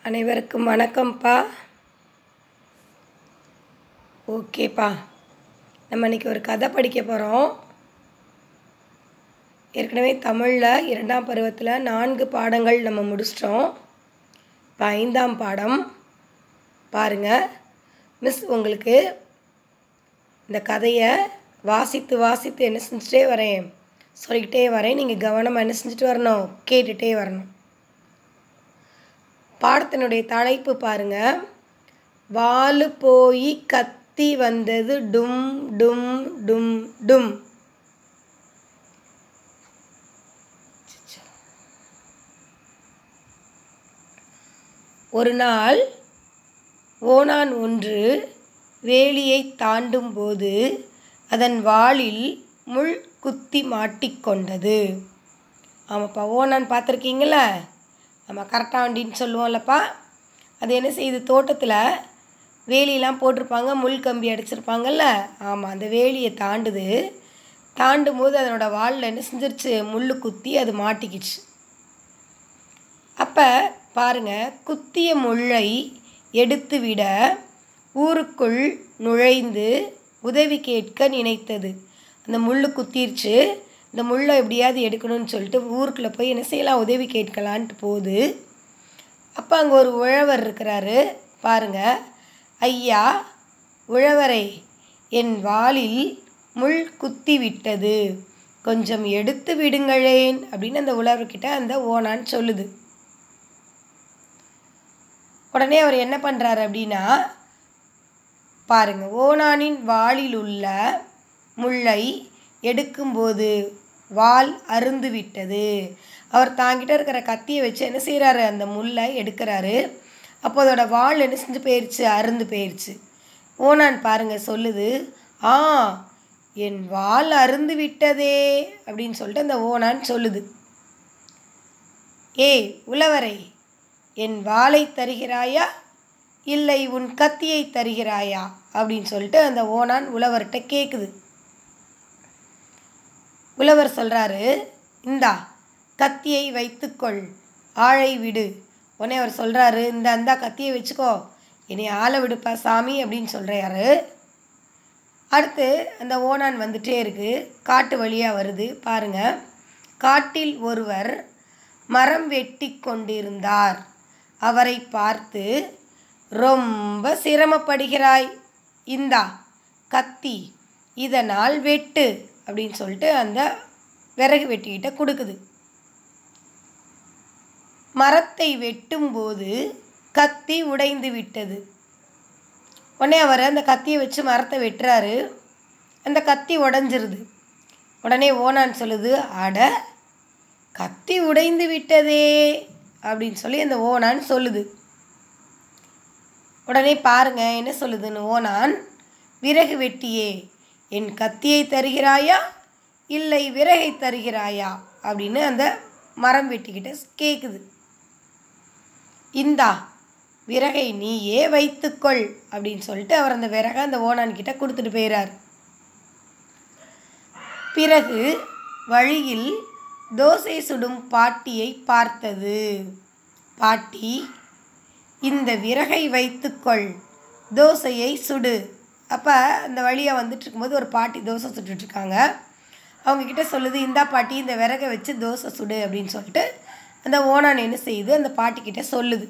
அனைவருக்கும் வணக்கம்ப்பா ஓகேப்பா நம்ம இன்னைக்கு ஒரு கதை படிக்க போகிறோம் ஏற்கனவே தமிழில் இரண்டாம் பருவத்தில் நான்கு பாடங்கள் நம்ம முடிச்சிட்டோம் இப்போ ஐந்தாம் பாடம் பாருங்கள் மிஸ் உங்களுக்கு இந்த கதையை வாசித்து வாசித்து என்ன செஞ்சுட்டே வரேன் சொல்லிக்கிட்டே வரேன் நீங்கள் கவனமாக என்ன செஞ்சுட்டு வரணும் கேட்டுகிட்டே வரணும் பாடத்தினுடைய தலைப்பு பாருங்க வாலு போய் கத்தி வந்தது டும் டும் டும் டும் ஒரு நாள் ஓணான் ஒன்று வேலியை தாண்டும் போது அதன் வாளில் முள் குத்தி மாட்டிக்கொண்டது ஆமாப்பா ஓணான் பார்த்துருக்கீங்களா நம்ம கரெக்டாண்டின்னு சொல்லுவோம்லப்பா அது என்ன செய்யுது தோட்டத்தில் வேலியெல்லாம் போட்டிருப்பாங்க முள் கம்பி அடிச்சிருப்பாங்கல்ல ஆமாம் அந்த வேலியை தாண்டுது தாண்டும் போது அதனோட வாலில் என்ன செஞ்சிருச்சு முள் குத்தி அது மாட்டிக்கிச்சு அப்போ பாருங்க குத்திய முள்ளை எடுத்து விட ஊருக்குள் நுழைந்து உதவி கேட்க நினைத்தது அந்த முள் குத்திருச்சு இந்த முள்ளை எப்படியாவது எடுக்கணும்னு சொல்லிட்டு ஊருக்குள்ளே போய் என்ன செய்யலாம் உதவி கேட்கலான்ட்டு போகுது அப்போ அங்கே ஒரு உழவர் இருக்கிறாரு பாருங்க ஐயா உழவரே என் வாளில் முள் குத்தி விட்டது கொஞ்சம் எடுத்து விடுங்களேன் அப்படின்னு அந்த உழவர்கிட்ட அந்த ஓனான் சொல்லுது உடனே அவர் என்ன பண்ணுறாரு அப்படின்னா பாருங்க ஓனானின் வாளில் உள்ள முள்ளை எடுக்கும்போது வால் அருந்து விட்டது அவர் தாங்கிட்ட இருக்கிற கத்தியை வச்சு என்ன செய்கிறாரு அந்த முள்ளை எடுக்கிறாரு அப்போ அதோட வால் என்ன செஞ்சு போயிடுச்சு அருந்து போயிடுச்சு ஓனான் பாருங்க சொல்லுது ஆ என் வால் அருந்து விட்டதே அப்படின்னு சொல்லிட்டு அந்த ஓனான் சொல்லுது ஏய் உழவரை என் வாளை தருகிறாயா இல்லை உன் கத்தியை தருகிறாயா அப்படின்னு சொல்லிட்டு அந்த ஓனான் உழவர்கிட்ட கேட்குது உழவர் சொல்கிறாரு இந்தா கத்தியை வைத்துக்கொள் ஆளை விடு உடனே அவர் சொல்கிறாரு இந்த அந்த கத்தியை வச்சுக்கோ என்னை ஆளை விடுப்பா சாமி அப்படின்னு சொல்கிறாரு அடுத்து அந்த ஓனான் வந்துட்டே இருக்கு காட்டு வழியாக வருது பாருங்க காட்டில் ஒருவர் மரம் வெட்டி கொண்டிருந்தார் அவரை பார்த்து ரொம்ப சிரமப்படுகிறாய் இந்தா கத்தி இதனால் வெட்டு அப்படின்னு சொல்லிட்டு அந்த விறகு வெட்டிக்கிட்ட கொடுக்குது மரத்தை வெட்டும்போது கத்தி உடைந்து விட்டது உடனே அவர் அந்த கத்தியை வச்சு மரத்தை வெட்டுறாரு அந்த கத்தி உடஞ்சிருது உடனே ஓனான் சொல்லுது அட கத்தி உடைந்து விட்டதே அப்படின்னு சொல்லி அந்த ஓனான் சொல்லுது உடனே பாருங்க என்ன சொல்லுதுன்னு ஓனான் விறகு வெட்டியே என் கத்தியை தருகிறாயா இல்லை விறகை தருகிறாயா அப்படின்னு அந்த மரம் வெட்டிக்கிட்ட கேட்குது இந்தா விறகை நீயே வைத்துக்கொள் அப்படின்னு சொல்லிட்டு அவர் அந்த விறகை அந்த ஓனான் கிட்ட கொடுத்துட்டு போயிறார் பிறகு வழியில் தோசை சுடும் பாட்டியை பார்த்தது பாட்டி இந்த விறகை வைத்துக்கொள் தோசையை சுடு அப்போ அந்த வழியாக வந்துட்டு இருக்கும்போது ஒரு பாட்டி தோசை சுட்டுட்ருக்காங்க அவங்கக்கிட்ட சொல்லுது இந்தா பாட்டி இந்த விறகை வச்சு தோசை சுடு அப்படின்னு சொல்லிட்டு அந்த ஓனான் என்ன செய்யுது அந்த பாட்டிக்கிட்ட சொல்லுது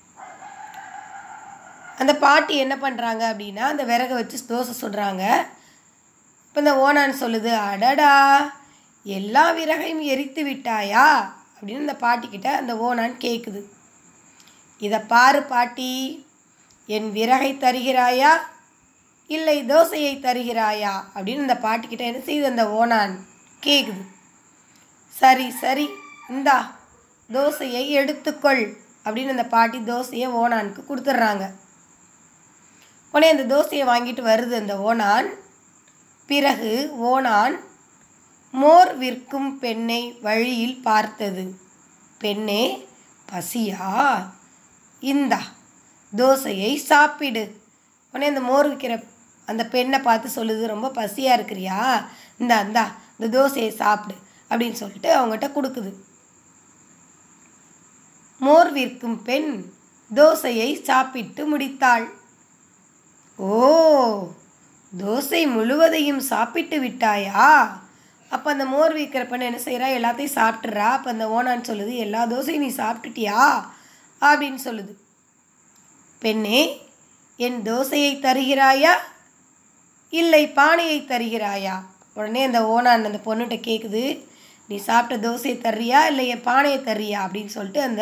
அந்த பாட்டி என்ன பண்ணுறாங்க அப்படின்னா அந்த விறகை வச்சு தோசை சுடுறாங்க இப்போ இந்த ஓனான் சொல்லுது அடடா எல்லா விறகையும் எரித்து விட்டாயா அப்படின்னு அந்த பாட்டிக்கிட்ட அந்த ஓனான் கேட்குது இதை பாரு பாட்டி என் விறகை தருகிறாயா இல்லை தோசையை தருகிறாயா அப்படின்னு அந்த பாட்டிக்கிட்ட என்ன செய்யுது அந்த ஓனான் கேட்குது சரி சரி இந்தா தோசையை எடுத்துக்கொள் அப்படின்னு அந்த பாட்டி தோசையை ஓனானுக்கு கொடுத்துட்றாங்க உடனே அந்த தோசையை வாங்கிட்டு வருது அந்த ஓனான் பிறகு ஓனான் மோர் விற்கும் பெண்ணை வழியில் பார்த்தது பெண்ணே பசியா இந்தா தோசையை சாப்பிடு உடனே அந்த மோர் விற்கிற அந்த பெண்ணை பார்த்து சொல்லுது ரொம்ப பசியாக இருக்கிறியா இந்தா இந்தா இந்த தோசையை சாப்பிடு அப்படின்னு சொல்லிட்டு அவங்ககிட்ட கொடுக்குது மோர் விற்கும் பெண் தோசையை சாப்பிட்டு முடித்தாள் ஓ தோசை முழுவதையும் சாப்பிட்டு விட்டாயா அப்போ அந்த மோர் விற்கிற பெண்ணு என்ன செய்கிறா எல்லாத்தையும் சாப்பிட்றா அப்போ அந்த ஓனான்னு சொல்லுது எல்லா தோசையும் நீ சாப்பிட்டுட்டியா அப்படின்னு சொல்லுது பெண்ணே என் தோசையை தருகிறாயா இல்லை பானையை தருகிறாயா உடனே அந்த ஓனான் அந்த பொண்ணுகிட்ட கேட்குது நீ சாப்பிட்ட தோசையை தர்றியா இல்லை என் பானையை தர்றியா அப்படின்னு சொல்லிட்டு அந்த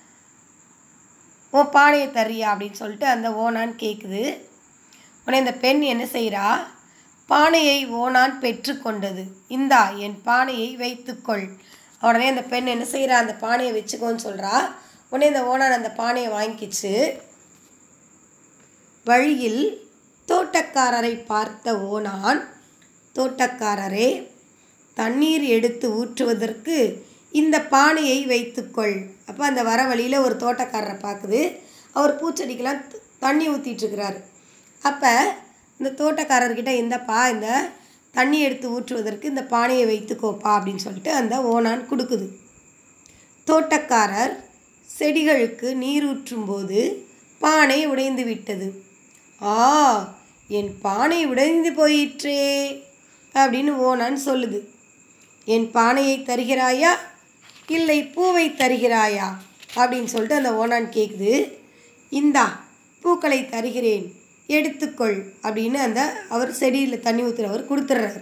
உன் பானையை தர்றியா அப்படின்னு சொல்லிட்டு அந்த ஓனான் கேட்குது உடனே இந்த பெண் என்ன செய்கிறா பானையை ஓனான் பெற்றுக்கொண்டது இந்தா என் பானையை வைத்துக்கொள் உடனே அந்த பெண் என்ன செய்கிறா அந்த பானையை வச்சுக்கோன்னு சொல்கிறா உடனே இந்த ஓனான் அந்த பானையை வாங்கிக்கிச்சு வழியில் தோட்டக்காரரை பார்த்த ஓனான் தோட்டக்காரரே தண்ணீர் எடுத்து ஊற்றுவதற்கு இந்த பானையை வைத்துக்கொள் அப்போ அந்த வர வழியில் ஒரு தோட்டக்காரரை பார்க்குது அவர் பூச்செடிக்கெல்லாம் த- தண்ணி ஊற்றிட்டுருக்கிறாரு அப்போ இந்த தோட்டக்காரர்கிட்ட இந்தப்பா இந்த தண்ணி எடுத்து ஊற்றுவதற்கு இந்த பானையை வைத்துக்கோப்பா அப்படின்னு சொல்லிட்டு அந்த ஓனான் கொடுக்குது தோட்டக்காரர் செடிகளுக்கு நீரூற்றும் போது பானை உடைந்து விட்டது ஆ என் பானை உடைந்து போயிற்றே அப்படின்னு ஓனான் சொல்லுது என் பானையை தருகிறாயா இல்லை பூவை தருகிறாயா அப்படின்னு சொல்லிட்டு அந்த ஓனான் கேட்குது இந்தா பூக்களை தருகிறேன் எடுத்துக்கொள் அப்படின்னு அந்த அவர் செடியில் தண்ணி ஊற்றுறவர் கொடுத்துட்றாரு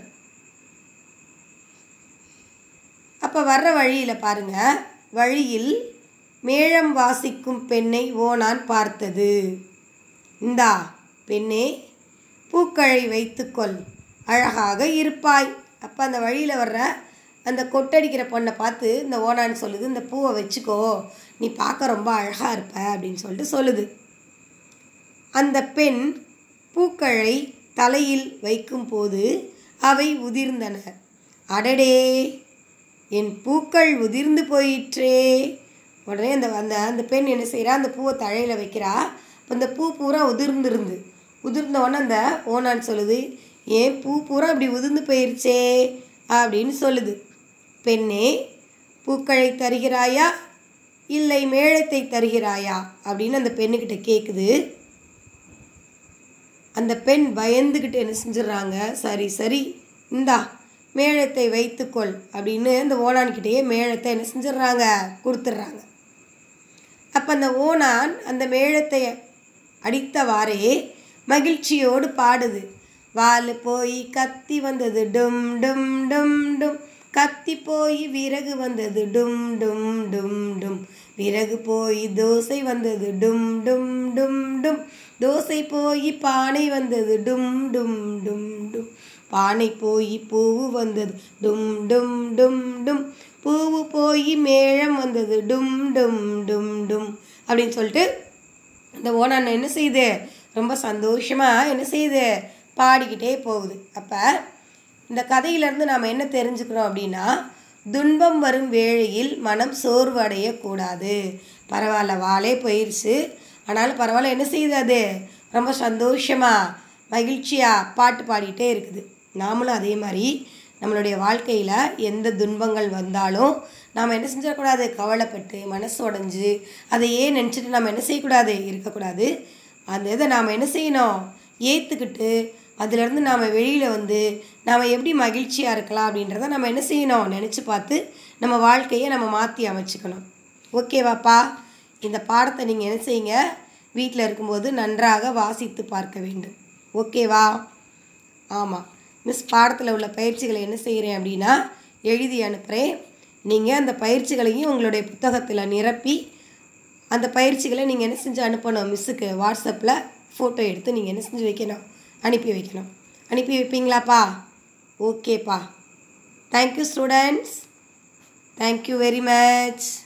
அப்போ வர்ற வழியில் பாருங்க வழியில் மேளம் வாசிக்கும் பெண்ணை ஓனான் பார்த்தது இந்தா பெண்ணே பூக்களை வைத்துக்கொள் அழகாக இருப்பாய் அப்போ அந்த வழியில் வர்ற அந்த கொட்டடிக்கிற பொண்ணை பார்த்து இந்த ஓனான்னு சொல்லுது இந்த பூவை வச்சுக்கோ நீ பார்க்க ரொம்ப அழகாக இருப்ப அப்படின்னு சொல்லிட்டு சொல்லுது அந்த பெண் பூக்களை தலையில் வைக்கும்போது அவை உதிர்ந்தன அடடே என் பூக்கள் உதிர்ந்து போயிற்றே உடனே அந்த அந்த அந்த பெண் என்ன செய்கிறா அந்த பூவை தலையில் வைக்கிறா அப்போ அந்த பூ பூரா உதிர்ந்திருந்து உதிர்ந்த உடனே அந்த ஓனான்னு சொல்லுது ஏன் பூ பூரா அப்படி உதிர்ந்து போயிருச்சே அப்படின்னு சொல்லுது பெண்ணே பூக்களை தருகிறாயா இல்லை மேளத்தை தருகிறாயா அப்படின்னு அந்த பெண்ணுக்கிட்ட கேட்குது அந்த பெண் பயந்துக்கிட்டு என்ன செஞ்சிடுறாங்க சரி சரி இந்தா மேளத்தை வைத்துக்கொள் அப்படின்னு அந்த ஓனான்கிட்டயே மேளத்தை என்ன செஞ்சிடுறாங்க கொடுத்துட்றாங்க அப்போ அந்த ஓனான் அந்த மேளத்தை அடித்தவாறே மகிழ்ச்சியோடு பாடுது வால் போய் கத்தி வந்தது டும் டும் டும் டும் கத்தி போய் விறகு வந்தது டும் டும் டும் டும் விறகு போய் தோசை வந்தது டும் டும் டும் டும் தோசை போய் பானை வந்தது டும் டும் டும் டும் பானை போய் பூவு வந்தது டும் டும் டும் டும் பூவு போய் மேளம் வந்தது டும் டும் டும் டும் அப்படின்னு சொல்லிட்டு இந்த ஓனான் என்ன செய்யுது ரொம்ப சந்தோஷமாக என்ன செய்யுது பாடிக்கிட்டே போகுது அப்போ இந்த கதையிலேருந்து நாம் என்ன தெரிஞ்சுக்கிறோம் அப்படின்னா துன்பம் வரும் வேளையில் மனம் சோர்வு அடையக்கூடாது பரவாயில்ல வாளே போயிடுச்சு ஆனாலும் பரவாயில்ல என்ன செய்யுது அது ரொம்ப சந்தோஷமாக மகிழ்ச்சியாக பாட்டு பாடிட்டே இருக்குது நாமளும் அதே மாதிரி நம்மளுடைய வாழ்க்கையில் எந்த துன்பங்கள் வந்தாலும் நாம் என்ன செஞ்சிடக்கூடாது கவலைப்பட்டு மனசு உடஞ்சி அதை ஏன் நினச்சிட்டு நம்ம என்ன செய்யக்கூடாது இருக்கக்கூடாது அந்த இதை நாம் என்ன செய்யணும் ஏற்றுக்கிட்டு அதிலிருந்து நாம் வெளியில் வந்து நாம் எப்படி மகிழ்ச்சியாக இருக்கலாம் அப்படின்றத நம்ம என்ன செய்யணும் நினச்சி பார்த்து நம்ம வாழ்க்கையை நம்ம மாற்றி அமைச்சுக்கணும் ஓகேவாப்பா இந்த பாடத்தை நீங்கள் என்ன செய்யுங்க வீட்டில் இருக்கும்போது நன்றாக வாசித்து பார்க்க வேண்டும் ஓகேவா ஆமாம் மிஸ் பாடத்தில் உள்ள பயிற்சிகளை என்ன செய்கிறேன் அப்படின்னா எழுதி அனுப்புகிறேன் நீங்கள் அந்த பயிற்சிகளையும் உங்களுடைய புத்தகத்தில் நிரப்பி அந்த பயிற்சிகளை நீங்கள் என்ன செஞ்சு அனுப்பணும் மிஸ்ஸுக்கு வாட்ஸ்அப்பில் ஃபோட்டோ எடுத்து நீங்கள் என்ன செஞ்சு வைக்கணும் அனுப்பி வைக்கணும் அனுப்பி வைப்பீங்களாப்பா ஓகேப்பா thank you students thank you very much